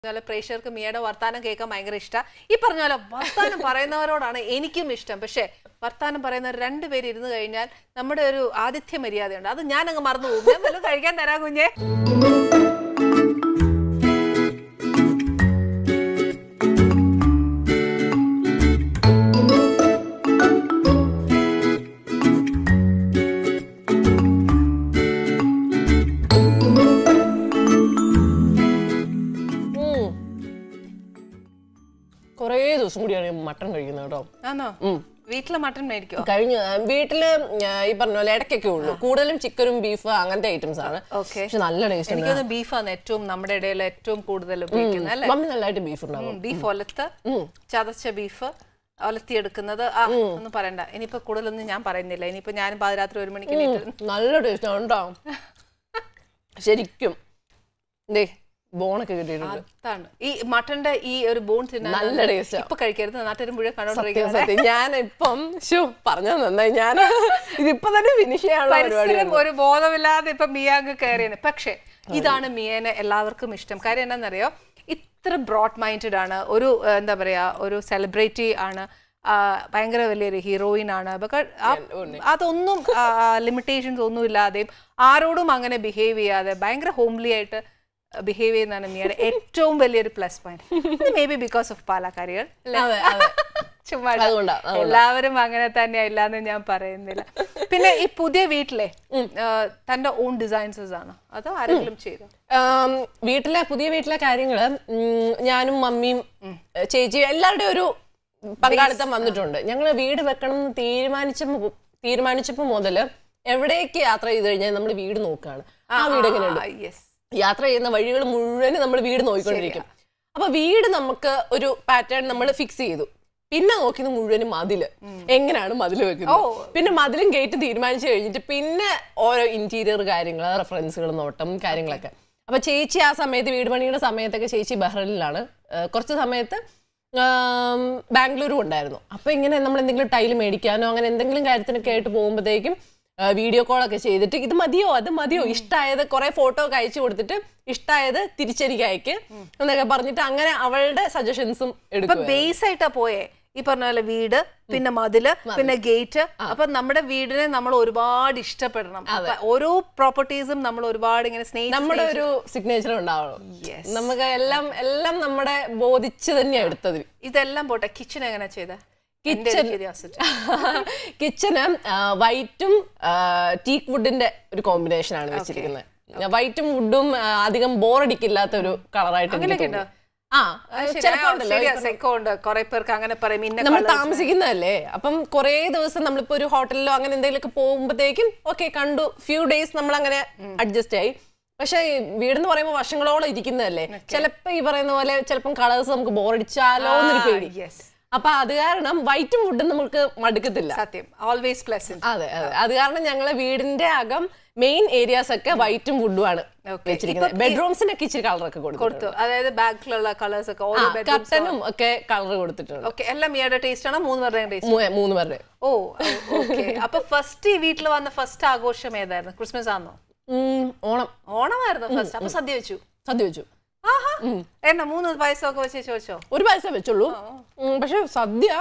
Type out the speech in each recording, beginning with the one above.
അതുപോലെ പ്രേക്ഷകർക്ക് മിയയുടെ വർത്താനം കേൾക്കാൻ ഭയങ്കര ഇഷ്ടം ഈ പറഞ്ഞ പോലെ വർത്താനം പറയുന്നവരോടാണ് എനിക്കും ഇഷ്ടം പക്ഷേ വർത്താനം പറയുന്നവർ രണ്ടുപേര് ഇരുന്ന് കഴിഞ്ഞാൽ നമ്മുടെ ഒരു ആതിഥ്യ മര്യാദയുണ്ട് അത് ഞാൻ അങ്ങ് മറന്നു പോകും ഞാൻ വല്ലതും കഴിക്കാൻ തരാ കുഞ്ഞെ കുറേ ദിവസം കൂടിയാണ് ഞാൻ മട്ടൺ കഴിക്കുന്നത് കേട്ടോ ആണോ വീട്ടിലെ മട്ടൺ മേടിക്കോ കഴിഞ്ഞ വീട്ടില് ആ, ഈ പറഞ്ഞ പോലെ ഇടയ്ക്കൊക്കെ ഉള്ളൂ കൂടുതലും ചിക്കനും ബീഫ് അങ്ങനത്തെ ഐറ്റംസ് ആണ് ഓക്കെ പക്ഷെ നല്ല ടേസ്റ്റ് ഉണ്ട് എനിക്കൊന്ന് ബീഫാണ് ഏറ്റവും നമ്മുടെ ഇടയിൽ ഏറ്റവും കൂടുതൽ ഉപയോഗിക്കുന്നത് അല്ലേ മമ്മി നല്ലതായിട്ട് ബീഫ് ഉണ്ടാവും ബീഫ് ഒലത്ത് ചതച്ച ബീഫ് ഒലത്തിയെടുക്കുന്നത് ആ ഒന്നും പറയണ്ട ഇനിയിപ്പോ കൂടുതലൊന്നും ഞാൻ പറയുന്നില്ല ഇനിയിപ്പോ ഞാൻ പാതിരാത്രി ഒരു മണിക്ക് എണീറ്റ് നല്ല ടേസ്റ്റ് ആണ് കേട്ടോ ശരിക്കും ദേ ബോണൊക്കെ കിട്ടിയിട്ടുണ്ട് അതാണ് ഈ മട്ടന്റെ ഈ ഒരു ബോൺ തിന്നാൻ നല്ല ടേസ്റ്റ് ഇപ്പൊ കഴിക്കരുത് നാട്ടിലും മുഴുവൻ സത്യം കണ്ടോണ്ടിരിക്കുന്നത് സത്യം ഞാൻ ഇപ്പം ഷോ പറഞ്ഞത് നന്നായി ഞാൻ ഇതിപ്പോ തന്നെ ഫിനിഷ് ചെയ്യാനുള്ള പരിപാടി പരിസരം ഒരു ബോധമില്ലാതെ ഇപ്പൊ മിയ അങ്ങ് കയറിയാണ് പക്ഷെ ഇതാണ് മിയനെ എല്ലാവർക്കും ഇഷ്ടം കാര്യം എന്താണെന്നറിയോ ഇത്ര ബ്രോഡ് മൈൻഡഡ് ആണ് ഒരു ഏഹ്, എന്താ പറയാ ഒരു സെലിബ്രിറ്റി ആണ് ആ, ഭയങ്കര വലിയൊരു ഹീറോയിൻ ആണ് ബക്ക- ആ- അതൊന്നും ലിമിറ്റേഷൻസ് ഒന്നും ഇല്ലാതെയും ആരോടും അങ്ങനെ ബിഹേവ് ചെയ്യാതെ ഭയങ്കര ഹോംലി ആയിട്ട് ബിഹേവ് ചെയ്യുന്നതാണ് മിയയുടെ ഏറ്റവും വലിയൊരു plus point maybe because of പാലക്കാരികൾ അതെ അതെ ചുമ്മാ അതുകൊണ്ടാ എല്ലാവരും അങ്ങനെ തന്നെയാ ഇല്ലാന്ന് ഞാൻ പറയുന്നില്ല പിന്നെ ഈ പുതിയ വീട്ടിലെ ആ, തന്റെ ഓൺ ഡിസൈൻസസ് ആണ് അതോ ആരെങ്കിലും ചെയ്തോ ആം, വീട്ടിലെ പുതിയ വീട്ടിലെ കാര്യങ്ങള് ഉം, ഞാനും മമ്മിയും ചേച്ചിയും എല്ലാവരുടെയും ഒരു പങ്കാളിത്തം വന്നിട്ടുണ്ട് ഞങ്ങൾ വീട് വെക്കണം എന്ന് തീരുമാനിച്ച മു- തീരുമാനിച്ചപ്പോ മുതല് എവിടേക്ക് യാത്ര ചെയ്ത് കഴിഞ്ഞാൽ നമ്മൾ വീട് നോക്കുകയാണ് ആ വീട് എങ്ങനെയുണ്ട് യെസ് യാത്ര ചെയ്യുന്ന വഴികൾ മുഴുവൻ നമ്മൾ വീട് നോക്കിക്കൊണ്ടിരിക്കും അപ്പൊ വീട് നമുക്ക് ഒരു പാറ്റേൺ നമ്മൾ ഫിക്സ് ചെയ്തു പിന്നെ നോക്കിയത് മുഴുവനും മതില് എങ്ങനെയാണ് മതില് വെക്കുന്നത് പിന്നെ മതിലും ഗേറ്റ് തീരുമാനിച്ചു കഴിഞ്ഞിട്ട് പിന്നെ ഓരോ ഇന്റീരിയർ കാര്യങ്ങൾ റെഫറൻസുകൾ നോട്ടം കാര്യങ്ങളൊക്കെ അപ്പൊ ചേച്ചി ആ സമയത്ത് വീട് പണിയുടെ സമയത്തൊക്കെ ചേച്ചി ബഹ്റൈനിലാണ് ഏഹ് കുറച്ച് സമയത്ത് ആം, ബാംഗ്ലൂരും ഉണ്ടായിരുന്നു അപ്പൊ ഇങ്ങനെ നമ്മൾ എന്തെങ്കിലും ടൈൽ മേടിക്കാനോ അങ്ങനെ എന്തെങ്കിലും കാര്യത്തിനൊക്കെ ആയിട്ട് പോകുമ്പോഴത്തേക്കും വീഡിയോ കോളൊക്കെ ചെയ്തിട്ട് ഇത് മതിയോ അത് മതിയോ ഇഷ്ടമായത് കുറെ ഫോട്ടോ ഒക്കെ അയച്ചു കൊടുത്തിട്ട് ഇഷ്ടമായത് തിരിച്ചെനിക്ക് അയക്ക് എന്നൊക്കെ പറഞ്ഞിട്ട് അങ്ങനെ അവളുടെ സജഷൻസും ഇപ്പൊ എടുക്കും ബേസ് ആയിട്ടാ പോയേ ഈ പറഞ്ഞ പോലെ വീട് പിന്നെ മതില് പിന്നെ ഗേറ്റ് അപ്പൊ നമ്മുടെ വീടിനെ നമ്മൾ ഒരുപാട് ഇഷ്ടപ്പെടണം അപ്പൊ ഓരോ പ്രോപ്പർട്ടീസും നമ്മൾ ഒരുപാട് ഇങ്ങനെ സ്നേഹിച്ച് നമ്മുടെ ഒരു സിഗ്നേച്ചർ ഉണ്ടാവണം Yes. നമുക്ക് എല്ലാം എല്ലാം നമ്മുടെ ബോധിച്ച് തന്നെയാണ് എടുത്തത് ഇതെല്ലാം പോട്ടെ കിച്ചൺ എങ്ങനെ ചെയ്ത കിച്ചൺ കിച്ചന് വൈറ്റും ടീക്ക് വുഡിന്റെ ഒരു കോമ്പിനേഷൻ ആണ് വെച്ചിരിക്കുന്നത് വൈറ്റും വുഡും അധികം ബോറടിക്കില്ലാത്ത ഒരു കളറായിട്ട് എനിക്ക് അങ്ങനെയൊക്കെ തോന്നി. ആ ചിലപ്പോ ഉണ്ടല്ലോ സെക്കോ ഉണ്ട് കുറെ പേർക്ക് അങ്ങനെ പറയും ഇന്ന നമ്മൾ colours. താമസിക്കുന്നതല്ലേ അപ്പം കുറേ ദിവസം നമ്മളിപ്പോ ഒരു ഹോട്ടലിലോ അങ്ങനെ എന്തെങ്കിലുമൊക്കെ പോകുമ്പോഴത്തേക്കും ഓക്കെ കണ്ടു ഫ്യൂ ഡേയ്സ് നമ്മൾ അങ്ങനെ അഡ്ജസ്റ്റ് ആയി പക്ഷെ ഈ വീടെന്ന് പറയുമ്പോൾ വർഷങ്ങളോളം ഇരിക്കുന്നതല്ലേ ചിലപ്പോ ഈ പറയുന്ന പോലെ ചിലപ്പം കളേഴ്സ് നമുക്ക് ബോറടിച്ചാലോ എന്നൊരു പേടി yes. അപ്പൊ അത് കാരണം വൈറ്റും വുഡും നമുക്ക് മടുക്കത്തില്ല സത്യം ഓൾവേസ് പ്ലസന്റ് അതെ അതെ അത് കാരണം ഞങ്ങളെ വീടിന്റെ അകം മെയിൻ ഏരിയാസ് ഒക്കെ വൈറ്റും വുഡും ആണ് Okay. വെച്ചിരിക്കുന്നത് ബെഡ്റൂംസിനൊക്കെ ഇച്ചിരി കളറൊക്കെ കൊടുത്തു കൊടുത്തു അതായത് ബാക്കിലുള്ള കളേഴ്സ് ഒക്കെ ഓരോ ബെഡ്റൂം കർട്ടനും ഒക്കെ കളർ കൊടുത്തിട്ടുണ്ട് ഓക്കെ എല്ലാം മിയയുടെ ടേസ്റ്റ് ആണോ മൂന്ന് പേരുടെയും ടേസ്റ്റ് മൂ- മൂന്ന് പേരുടെ ഓ ഓക്കെ അപ്പൊ ഫസ്റ്റ് ഈ വീട്ടിൽ വന്ന ഫസ്റ്റ് ആഘോഷം ഏതായിരുന്നു ക്രിസ്മസ് ആണോ ഉം, ഓണം ഓണമായിരുന്നു ഫസ്റ്റ് അപ്പൊ സദ്യ വെച്ചു സദ്യ വെച്ചു ആഹാ എന്നാ മൂന്ന് പായസമൊക്കെ വെച്ച് ചോദിച്ചോ ഒരു പായസം വെച്ചുള്ളൂ ഉം, പക്ഷെ സദ്യ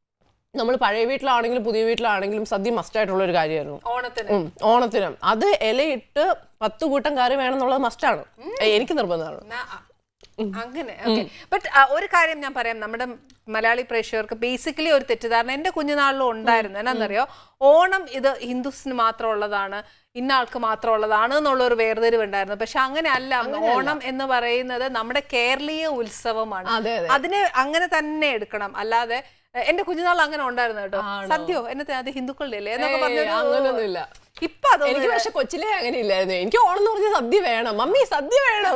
നമ്മൾ പഴയ വീട്ടിലാണെങ്കിലും പുതിയ വീട്ടിലാണെങ്കിലും സദ്യ മസ്റ്റ് ആയിട്ടുള്ള ഒരു കാര്യമായിരുന്നു ഓണത്തിന് ഉം, ഓണത്തിന് അത് ഇലയിട്ട് പത്ത് കൂട്ടം കറി വേണമെന്നുള്ളത് മസ്റ്റാണ് എനിക്ക് നിർബന്ധമാണ് നാ- അ- അങ്ങനെ ബട്ട് ഒരു കാര്യം ഞാൻ പറയാം നമ്മുടെ മലയാളി പ്രേക്ഷകർക്ക് ബേസിക്കലി ഒരു തെറ്റിദ്ധാരണ എന്റെ കുഞ്ഞുനാളിലും ഉണ്ടായിരുന്നു എന്നാന്നറിയോ ഓണം ഇത് ഹിന്ദുസിന് മാത്രമുള്ളതാണ് ഇന്ന ആൾക്ക് മാത്രമുള്ളതാണ് എന്നുള്ള ഒരു വേർതിരിവ് ഉണ്ടായിരുന്നു പക്ഷെ അങ്ങനെ അല്ല ഓണം എന്ന് പറയുന്നത് നമ്മുടെ കേരളീയ ഉത്സവമാണ് അതെ അതെ അതിനെ അങ്ങനെ തന്നെ എടുക്കണം അല്ലാതെ എ, എന്റെ കുഞ്ഞുനാൾ അങ്ങനെ ഉണ്ടായിരുന്നു കേട്ടോ സദ്യോ എന്നത്തെ അത് ഹിന്ദുക്കളുടെ അല്ലേ എന്നൊക്കെ ഏയ്, അങ്ങനൊന്നുമില്ല പറഞ്ഞു ഇപ്പൊ അതൊന്നും എനിക്ക് പക്ഷെ കൊച്ചിലെ അങ്ങനെ ഇല്ലായിരുന്നു എനിക്ക് ഓണം എന്ന് പറഞ്ഞ സദ്യ വേണം മമ്മി സദ്യ വേണം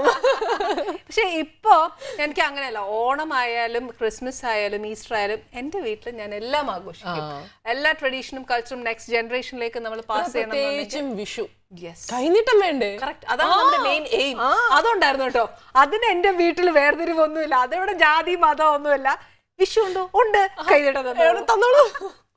പക്ഷെ ഇപ്പോ എനിക്ക് അങ്ങനെയല്ല ഓണമായാലും ക്രിസ്മസ് ആയാലും ഈസ്റ്റർ ആയാലും എന്റെ വീട്ടിൽ ഞാൻ എല്ലാം ആഘോഷിക്കും എല്ലാ ട്രഡീഷനും കൾച്ചറും നെക്സ്റ്റ് ജനറേഷനിലേക്ക് നമ്മൾ പാസ് ചെയ്യണം പ്രത്യേകിച്ചും വിഷു യെസ് കൈനീട്ടം വേണ്ടേ കറക്റ്റ് അതാണ് നമ്മുടെ മെയിൻ എയിം അതുണ്ടായിരുന്നു കേട്ടോ അതിന് എന്റെ വീട്ടിൽ വേർതിരിവൊന്നുമില്ല അതിവിടെ ജാതി മതം ഒന്നുമില്ല വിഷു ഉണ്ടോ ഉണ്ട് കൈതട്ട എവിടെ തന്നോളൂ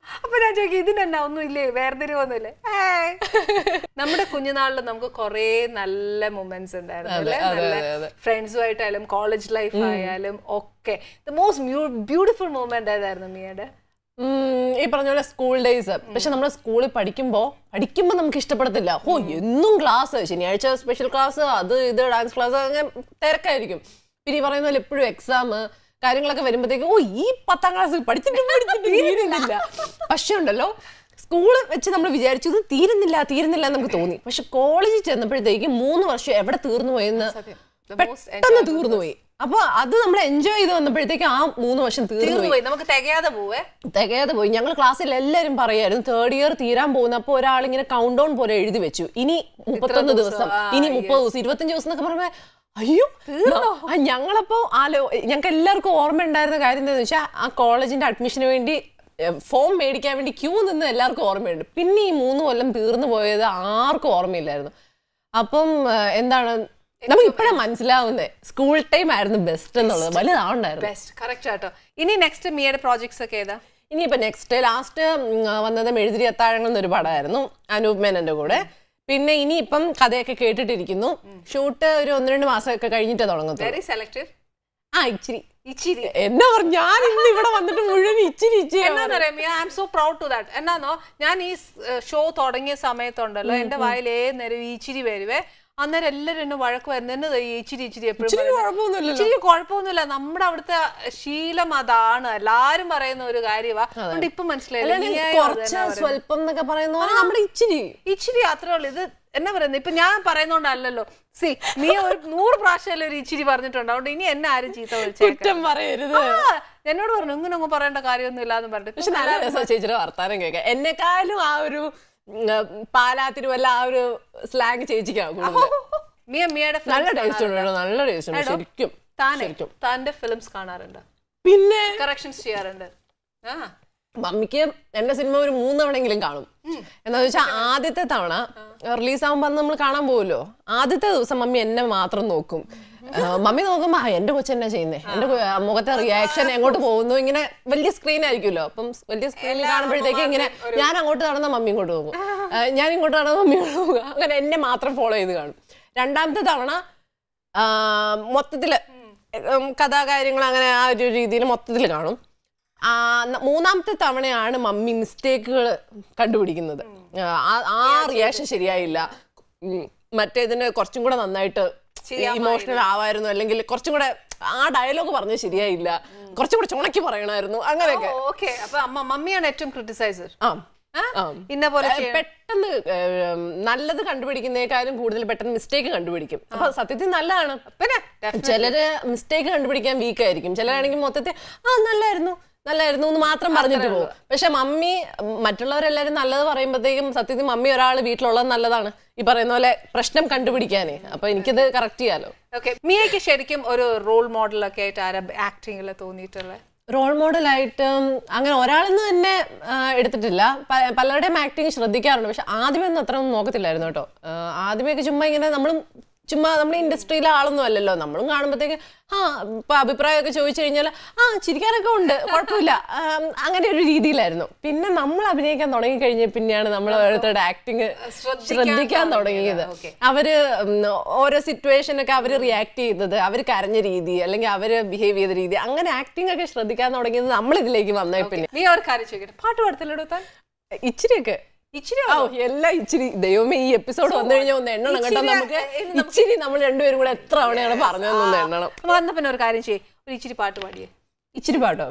അപ്പൊ ഞാൻ ചോദിക്കും ഇതിനെന്നാ ഒന്നും ഇല്ലേ വേർതിരിവൊന്നുമില്ലേ ഏയ്. നമ്മുടെ കുഞ്ഞുനാളിൽ നമുക്ക് കുറേ നല്ല മൊമെന്റ്സ് ഉണ്ടായിരുന്നു അല്ലേ നല്ല ഫ്രണ്ട്സുമായിട്ടായാലും കോളേജ് ലൈഫ് ആയാലും ഒക്കെ ദ മോസ്റ്റ് ബ്യൂട്ടിഫുൾ മൊമെന്റ് ഏതായിരുന്നു മിയയുടെ ഉം, ഈ പറഞ്ഞ പോലെ സ്കൂൾ ഡേയ്സ് പക്ഷെ നമ്മൾ സ്കൂളിൽ പഠിക്കുമ്പോ പഠിക്കുമ്പോ നമുക്ക് ഇഷ്ടപ്പെടത്തില്ല ഓ എന്നും ക്ലാസ് ശനിയാഴ്ച സ്പെഷ്യൽ ക്ലാസ് അത് ഇത് ഡാൻസ് ക്ലാസ് അങ്ങനെ തിരക്കായിരിക്കും പിന്നെ ഈ പറയുന്ന പോലെ എപ്പോഴും എക്സാം കാര്യങ്ങളൊക്കെ വരുമ്പോഴത്തേക്കും ഓ ഈ പത്താം ക്ലാസ് പഠിച്ചിട്ട് പഠിച്ചിട്ട് തീരുന്നില്ല പക്ഷെ ഉണ്ടല്ലോ സ്കൂള് വെച്ച് നമ്മൾ വിചാരിച്ചു ഇത് തീരുന്നില്ല തീരുന്നില്ല എന്ന് നമുക്ക് തോന്നി പക്ഷെ കോളേജിൽ ചെന്നപ്പോഴത്തേക്കും മൂന്ന് വർഷം എവിടെ തീർന്നു പോയെന്ന് The most പെട്ടെന്ന് തീർന്നു പോയി അപ്പൊ അത് നമ്മൾ എൻജോയ് ചെയ്ത് വന്നപ്പോഴത്തേക്കും ആ മൂന്ന് വർഷം തീർന്നു പോയി തീർന്നുപോയി നമുക്ക് തികയാതെ പോവേ തികയാതെ പോയി ഞങ്ങൾ ക്ലാസ്സിൽ എല്ലാവരും പറയായിരുന്നു തേർഡ് ഇയർ തീരാൻ പോകുന്നപ്പോൾ ഒരാൾ ഇങ്ങനെ കൗണ്ട് ഡൗൺ പോലെ എഴുതി വെച്ചു ഇനി മുപ്പത്തൊന്ന് ദിവസം ഇനി മുപ്പത് ദിവസം ഇരുപത്തഞ്ച് ദിവസം എന്നൊക്കെ പറയുമ്പോ അയ്യോ ആ, ഞങ്ങളപ്പോ ആലോ ഞങ്ങൾക്ക് എല്ലാവർക്കും ഓർമ്മ ഉണ്ടായിരുന്ന കാര്യം എന്താണെന്ന് വെച്ചാൽ ആ കോളേജിന്റെ അഡ്മിഷന് വേണ്ടി ഫോം മേടിക്കാൻ വേണ്ടി ക്യൂ നിന്ന് എല്ലാവർക്കും ഓർമ്മയുണ്ട് പിന്നെ ഈ മൂന്ന് കൊല്ലം തീർന്നു പോയത് ആർക്കും ഓർമ്മയില്ലായിരുന്നു അപ്പം ആ, എന്താണ് നമുക്ക് ഇപ്പോഴാണ് മനസ്സിലാവുന്നത് സ്കൂൾ ടൈം ആയിരുന്നു ബെസ്റ്റ് എന്നുള്ളത് വലുതാവണ്ടായിരുന്നു ബെസ്റ്റ് കറക്റ്റ് ആട്ടോ ഇനി നെക്സ്റ്റ് മിയയുടെ പ്രോജക്ട്സ് ഒക്കെ ഏതാ ഇനിയിപ്പോ നെക്സ്റ്റ് ലാസ്റ്റ് വന്നത് മെഴുതിരി അത്താഴങ്ങൾ എന്നൊരു പടമായിരുന്നു അനൂപ് മേനന്റെ കൂടെ പിന്നെ ഇനി ഇപ്പം കഥയൊക്കെ കേട്ടിട്ടിരിക്കുന്നു ഷൂട്ട് ഒരു ഒന്ന് രണ്ട് മാസമൊക്കെ കഴിഞ്ഞിട്ടേ തുടങ്ങത്തുള്ളൂ വെരി സെലക്റ്റീവ് ആ ഇച്ചിരി ഇച്ചിരി എന്നാ പറഞ്ഞു ഞാൻ ഇന്ന് ഇവിടെ വന്നിട്ട് മുഴുവൻ ഇച്ചിരി ഇച്ചിരി എന്നാന്നറിയാം Miya I am so proud to that എന്നാന്നോ ഞാൻ ഈ ഷോ തുടങ്ങിയ സമയത്തുണ്ടല്ലോ എന്റെ വായിൽ ഏത് നേരം ഈ ഇച്ചിരി വരുവേ അന്നേരം എല്ലാരും എന്നെ വഴക്ക് വരുന്നത് എന്നത് ഈ ഇച്ചിരി ഇച്ചിരി എപ്പോഴും കുഴപ്പമൊന്നുമില്ലല്ലോ ഇച്ചിരി കുഴപ്പമൊന്നുമില്ല നമ്മുടെ അവിടുത്തെ ശീലം അതാണ് എല്ലാരും പറയുന്ന ഒരു കാര്യമാ അതുകൊണ്ട് ഇപ്പൊ മനസ്സിലായില്ല നീയായും അത് കുറച്ച് തന്നെ പറയുന്നത്. സ്വല്പം എന്നൊക്കെ പറയുന്ന പോലെ നമ്മുടെ ഇച്ചിരി ഇച്ചിരി അത്രേ ഉള്ളൂ ഇത് എന്നാ പറയുന്നത് ഇപ്പൊ ഞാൻ പറയുന്നോണ്ടല്ലോ സി നീ ഒരു നൂറ് പ്രാവശ്യം ഒരു ഇച്ചിരി പറഞ്ഞിട്ടുണ്ട് അതുകൊണ്ട് ഇനി എന്നെ ആരും ചീത്ത വിളിച്ചേക്കാം കുറ്റം പറയരുത് ആ, എന്നോട് പറഞ്ഞു ഇങ്ങനെ ഒന്നും പറയേണ്ട കാര്യമൊന്നും ഇല്ലാന്ന് പറഞ്ഞിട്ട് പക്ഷെ നല്ല രസം ചേച്ചിയുടെ വർത്താനം കേൾക്കാം എന്നെക്കാളും ആ ഒരു ഉം, പാലാ തിരുവല്ല ആ ഒരു സ്ലാങ് ചേച്ചിക്കാണ് കൂടുതൽ മിയ മിയയുടെ നല്ല films ടേസ്റ്റ് ഉണ്ട് കേട്ടോ, നല്ല ടേസ്റ്റ് ഉണ്ട് ശരിക്കും താനെ ശരിക്കും താന്റെ ഫിലിംസ് കാണാറുണ്ട് പിന്നെ കറക്ഷൻസ് ചെയ്യാറുണ്ട് ആ മമ്മിക്ക് എന്റെ സിനിമ ഒരു മൂന്ന് തവണയെങ്കിലും കാണും എന്താ വെച്ചാൽ ആദ്യത്തെ തവണ റിലീസ് ആകുമ്പോൾ നമ്മൾ കാണാൻ പോകുമല്ലോ ആദ്യത്തെ ദിവസം മമ്മി എന്നെ മാത്രം നോക്കും ആ, മമ്മി നോക്കുമ്പോ ആ എന്റെ കൊച്ചെന്നാ ചെയ്യുന്നേ എന്റെ കൊ- ആ, മുഖത്തെ റിയാക്ഷൻ എങ്ങോട്ട് പോകുന്നു ഇങ്ങനെ വലിയ സ്ക്രീൻ ആയിരിക്കുമല്ലോ അപ്പം വലിയ സ്ക്രീനിൽ കാണുമ്പോഴത്തേക്ക് ഇങ്ങനെ ഞാൻ അങ്ങോട്ട് നടന്ന മമ്മി ഇങ്ങോട്ട് പോകും ആ, ഞാൻ ഇങ്ങോട്ട് നടന്ന മമ്മി ഇങ്ങോട്ട് പോകും അങ്ങനെ എന്നെ മാത്രം ഫോളോ ചെയ്ത് കാണും രണ്ടാമത്തെ തവണ ആ, മൊത്തത്തില് ഉം, കഥാകാര്യങ്ങൾ അങ്ങനെ ആ ഒരു രീതിയിൽ മൊത്തത്തിൽ കാണും ആ, ന- മൂന്നാമത്തെ തവണയാണ് മമ്മി മിസ്റ്റേക്കുകൾ കണ്ടുപിടിക്കുന്നത് ആ, ആ റിയാക്ഷൻ ശരിയായില്ല ഉം, മറ്റേതിന് കുറച്ചും കൂടെ നന്നായിട്ട് ഇമോഷണൽ ആവായിരുന്നു അല്ലെങ്കിൽ കുറച്ചും കൂടെ ആ ഡയലോഗ് പറഞ്ഞത് ശരിയായില്ല കുറച്ചും കൂടെ ചുണക്കി പറയണമായിരുന്നു അങ്ങനെയൊക്കെ ഓക്കെ അപ്പൊ അമ്മ മമ്മിയാണ് ഏറ്റവും ക്രിട്ടിസൈസർ ആ ആ. ഇന്ന പോലെ ഏ, പെട്ടെന്ന് ഏം, നല്ലത് കണ്ടുപിടിക്കുന്നതിനേക്കാളും കൂടുതൽ പെട്ടെന്ന് മിസ്റ്റേക്ക് കണ്ടുപിടിക്കും അപ്പൊ സത്യത്തിൽ നല്ലതാണ് പിന്നെ ചിലര് മിസ്റ്റേക്ക് കണ്ടുപിടിക്കാൻ വീക്ക് ആയിരിക്കും ചിലരാണെങ്കിൽ മൊത്തത്തിൽ ആ നല്ലായിരുന്നു നല്ലായിരുന്നു എന്ന് മാത്രം പറഞ്ഞിട്ട് പോകും പക്ഷെ മമ്മി ഉം, മറ്റുള്ളവരെല്ലാരും നല്ലത് പറയുമ്പോഴത്തേക്കും സത്യത്തിൽ മമ്മി ഒരാൾ വീട്ടിലുള്ളത് നല്ലതാണ് ഈ പറയുന്ന പോലെ പ്രശ്നം കണ്ടുപിടിക്കാനേ അപ്പൊ എനിക്കത് കറക്റ്റ് ചെയ്യാലോ ഓക്കെ മിയയ്ക്ക് ശരിക്കും ഒരു റോൾ മോഡലൊക്കെ ആയിട്ട് ആരാ ആക്ടിങ്ങിൽ തോന്നിയിട്ടുള്ളത് റോൾ മോഡലായിട്ട് അങ്ങനെ ഒരാളെന്ന് തന്നെ ആ, എടുത്തിട്ടില്ല പ- പലരുടെയും ആക്ടിങ് ശ്രദ്ധിക്കാറുണ്ട് പക്ഷെ ആദ്യമേ ഒന്നും അത്ര ഒന്നും നോക്കത്തില്ലായിരുന്നു കേട്ടോ ആ, ആദ്യമേയൊക്കെ ചുമ്മാ ഇങ്ങനെ നമ്മളും ചുമ്മാ നമ്മുടെ ഇൻഡസ്ട്രിയിലെ ആളൊന്നും അല്ലല്ലോ നമ്മളും കാണുമ്പോഴത്തേക്ക് ആ ഇപ്പൊ അഭിപ്രായമൊക്കെ ചോദിച്ചു കഴിഞ്ഞാൽ ആ ചിരിക്കാനൊക്കെ ഉണ്ട് കുഴപ്പമില്ല ആ, അങ്ങനെ ഒരു രീതിയിലായിരുന്നു പിന്നെ നമ്മൾ അഭിനയിക്കാൻ തുടങ്ങി കഴിഞ്ഞ പിന്നെയാണ് നമ്മൾ ഓരോരുത്തരുടെ ആക്ടിങ് ശ്രദ്ധിക്കാൻ തുടങ്ങിയത് Okay. അവര് ഉം, ഓരോ സിറ്റുവേഷനൊക്കെ അവര് റിയാക്ട് ചെയ്തത് അവര് കരഞ്ഞ രീതി അല്ലെങ്കിൽ അവര് ബിഹേവ് ചെയ്ത രീതി അങ്ങനെ ആക്ടിംഗ് ഒക്കെ ശ്രദ്ധിക്കാൻ തുടങ്ങിയത് നമ്മൾ ഇതിലേക്ക് വന്നേ പിന്നെ നീ ഒരു കാര്യം ചോദിക്കട്ടെ പാട്ട് പാടത്തില്ലടോ താൻ ഇച്ചിരിയൊക്കെ ഇച്ചിരി ഓ എല്ലാം ഇച്ചിരി ദൈവമേ ഈ എപ്പിസോഡ് വന്നു കഴിഞ്ഞാൽ ഒന്ന് എണ്ണണം കേട്ടോ ഇച്ചിരി, നമുക്ക് ഏ, ഇത് ഇച്ചിരി നമ്മൾ രണ്ടുപേരും കൂടെ എത്ര തവണയാണ് പറഞ്ഞതെന്നൊന്ന് എണ്ണണം വന്ന പിന്നെ ഒരു കാര്യം ചെയ്യ് ഒരു ഇച്ചിരി പാട്ട് പാടിയേ ഇച്ചിരി പാട്ടോ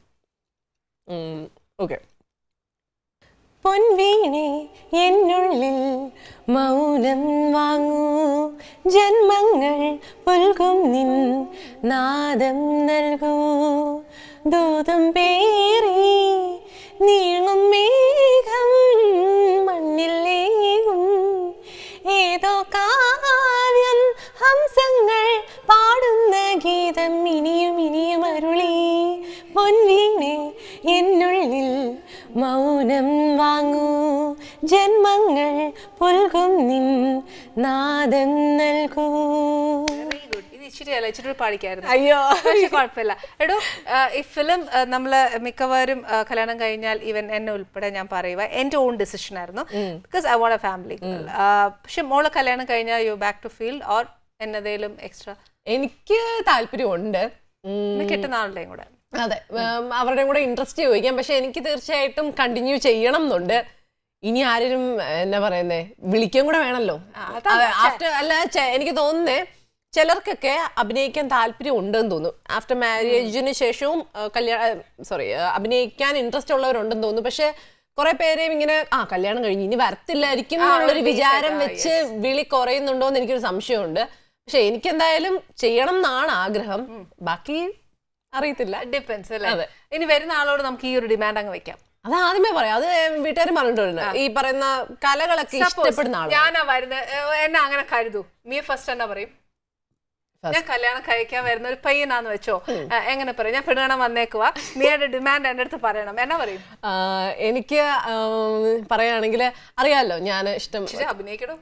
ഓക്കെ പൊൻവീണെ എന്നുള്ളിൽ മൗനം വാങ്ങൂ ജന്മങ്ങൾ പുൽകും നിൻ നാദം നൽകൂ ദൂതം പേറി നീങ്ങും മേഘം മണ്ണിലേകും ഏതോ കാവ്യം ഹംസങ്ങൾ പാടുന്ന ഗീതം ഇനിയും ഇനിയും അരുളി പൊൻവീണെ എന്നുള്ളിൽ മൗനം വാങ്ങൂ ജന്മങ്ങൾ പുൽകും നിൻ നാദം നൽകൂ വെരി ഗുഡ് ഇത് ഇച്ചിരി ഇച്ചിരി അല്ല ഇച്ചിരി കൂടി പാടിക്കായിരുന്നു അയ്യോ പക്ഷെ കുഴപ്പമില്ല എടോ ആ, ഈ ഫിലിം നമ്മള് മിക്കവാറും ആ, കല്യാണം കഴിഞ്ഞാൽ ഈവൻ എന്നെ ഉൾപ്പെടെ ഞാൻ പറയുക എന്റെ ഓൺ ഡിസിഷൻ ആയിരുന്നു because I want a family പക്ഷെ മോളെ കല്യാണം കഴിഞ്ഞാൽ you back to field or എന്നതേലും എക്സ്ട്രാ എനിക്ക് താല്പര്യമുണ്ട് ഉം, കിട്ടുന്ന ആളുടെയും കൂടെ അതെ ഉം, അവരുടെയും കൂടെ ഇൻട്രസ്റ്റ് ചോദിക്കാം പക്ഷെ എനിക്ക് തീർച്ചയായിട്ടും കണ്ടിന്യൂ ചെയ്യണം എന്നുണ്ട് ഇനി ആരെങ്കിലും എന്നാ പറയുന്നേ വിളിക്കാൻ കൂടെ വേണമല്ലോ അതെ, after അല്ല ചെ- എനിക്ക് തോന്നുന്നേ ചിലർക്കൊക്കെ അഭിനയിക്കാൻ താല്പര്യം ഉണ്ടെന്ന് തോന്നുന്നു ആഫ്റ്റർ മാരേജിന് ശേഷവും കല്യാണം സോറി അഭിനയിക്കാൻ ഇൻട്രസ്റ്റ് ഉള്ളവരുണ്ടെന്ന് തോന്നുന്നു പക്ഷെ കുറെ പേരെയും ഇങ്ങനെ ആ കല്യാണം കഴിഞ്ഞ് ഇനി വരത്തില്ലായിരിക്കും എന്നുള്ളൊരു വിചാരം വെച്ച് വിളി കുറയുന്നുണ്ടോ എന്ന് എനിക്കൊരു സംശയമുണ്ട് പക്ഷെ എനിക്ക് എന്തായാലും ചെയ്യണം എന്നാണ് ആഗ്രഹം ബാക്കി അറിയത്തില്ല ഡിപ്പെൻസ് അല്ലേ അതെ. ഇനി വരുന്ന ആളോട് നമുക്ക് ഈ ഒരു ഡിമാൻഡ് അങ്ങ് വെക്കാം അത് ആദ്യമേ പറയാം അത് വീട്ടുകാർ പറഞ്ഞിട്ടുണ്ട് ഈ പറയുന്ന കലകളൊക്കെ ഇഷ്ടപ്പെടുന്ന ആളാണ് ഞാനാ വരുന്നത് എന്നെ അങ്ങനെ കരുതൂ മീ ഫസ്റ്റ് എന്നാ പറയും ഞാൻ കല്യാണം കഴിക്കാൻ വരുന്ന ഒരു പയ്യനാന്ന് വെച്ചോ ആ, എങ്ങനെ പറയും ഞാൻ പെണ്ണുകാണാൻ വന്നേക്കുവാ നീയുടെ ഡിമാൻഡ് എന്റെ അടുത്ത് പറയണം എന്നാ പറയും ആ, എനിക്ക് പറയുകയാണെങ്കിൽ അറിയാലോ ഞാൻ ഇഷ്ടം ഇച്ചിരി അഭിനയിക്കണോ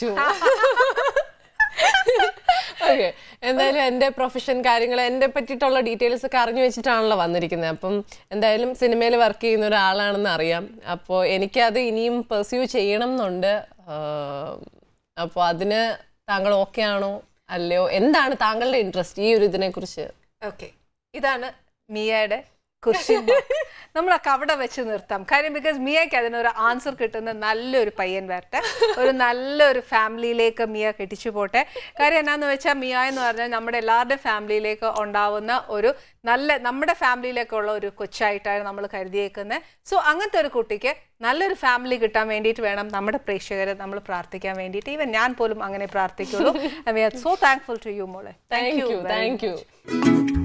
ഓക്കെ എന്തായാലും എൻ്റെ പ്രൊഫഷൻ കാര്യങ്ങൾ എന്നെ പറ്റിയിട്ടുള്ള ഡീറ്റെയിൽസ് ഒക്കെ അറിഞ്ഞു വെച്ചിട്ടാണല്ലോ വന്നിരിക്കുന്നത് അപ്പം എന്തായാലും സിനിമയിൽ വർക്ക് ചെയ്യുന്ന ഒരാളാണെന്ന് അറിയാം അപ്പോൾ എനിക്കത് ഇനിയും പെർസ്യൂ ചെയ്യണം എന്നുണ്ട് അപ്പോൾ അതിന് താങ്കൾ ഓക്കെ ആണോ അല്ലയോ എന്താണ് താങ്കളുടെ ഇൻട്രസ്റ്റ് ഈ ഒരു ഇതിനെ കുറിച്ച് ഓക്കെ ഇതാണ് മിയയുടെ ക്വസ്റ്റ്യൻ നമ്മൾ ആ അവിടെ വെച്ച് നിർത്താം കാര്യം ബിക്കോസ് മിയയ്ക്ക് അതിനൊരു ആൻസർ കിട്ടുന്ന നല്ലൊരു പയ്യൻ വരട്ടെ ഒരു നല്ലൊരു ഫാമിലിയിലേക്ക് മിയ കെട്ടിച്ചു പോട്ടെ കാര്യം എന്നാന്ന് വെച്ചാൽ മിയ എന്ന് പറഞ്ഞാൽ നമ്മുടെ എല്ലാവരുടെയും ഫാമിലിയിലേക്ക് ഉണ്ടാവുന്ന ഒരു നല്ല നമ്മുടെ ഫാമിലിയിലേക്കുള്ള ഒരു കൊച്ചായിട്ടാണ് നമ്മൾ കരുതിയേക്കുന്നത് സോ അങ്ങനത്തെ ഒരു കുട്ടിക്ക് നല്ലൊരു ഫാമിലി കിട്ടാൻ വേണ്ടിയിട്ട് വേണം നമ്മുടെ പ്രേക്ഷകരെ നമ്മൾ പ്രാർത്ഥിക്കാൻ വേണ്ടിയിട്ട് ഈവൻ ഞാൻ പോലും അങ്ങനെ പ്രാർത്ഥിക്കുള്ളൂ I me so thankful to you മോളെ താങ്ക് യു താങ്ക് യു